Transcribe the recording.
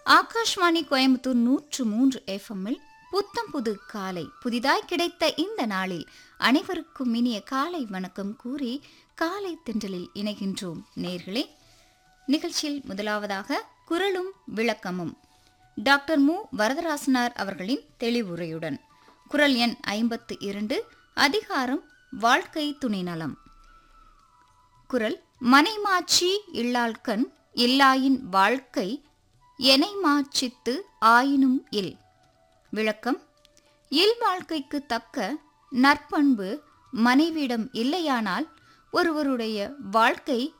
ஆகாஷ்வாணி கோயம்புத்தூர் நூற்று மூன்று எஃப்எம்மில் புத்தம் புது காலை புதிதாய் கிடைத்த இந்த நாளில் அனைவருக்கும் இனிய காலை வணக்கம் கூறி காலை தென்றலில் இணைகின்றோம் நேர்களே நிகழ்ச்சியில் முதலாவதாக குரலும் விளக்கமும் டாக்டர் மு வரதராசனார் அவர்களின் தெளிவுரையுடன் குரல் எண் ஐம்பத்து இரண்டு அதிகாரம் வாழ்க்கை துணைநலம் குரல் மனைமாட்சி இல்லாள்கண் இல்லாயின் வாழ்க்கை எனைமாட்சித்து ஆயினும் இல் விளக்கம் இல் வாழ்க்கைக்கு தக்க நற்பண்பு மனைவியிடம் இல்லையானால் ஒருவருடைய வாழ்க்கை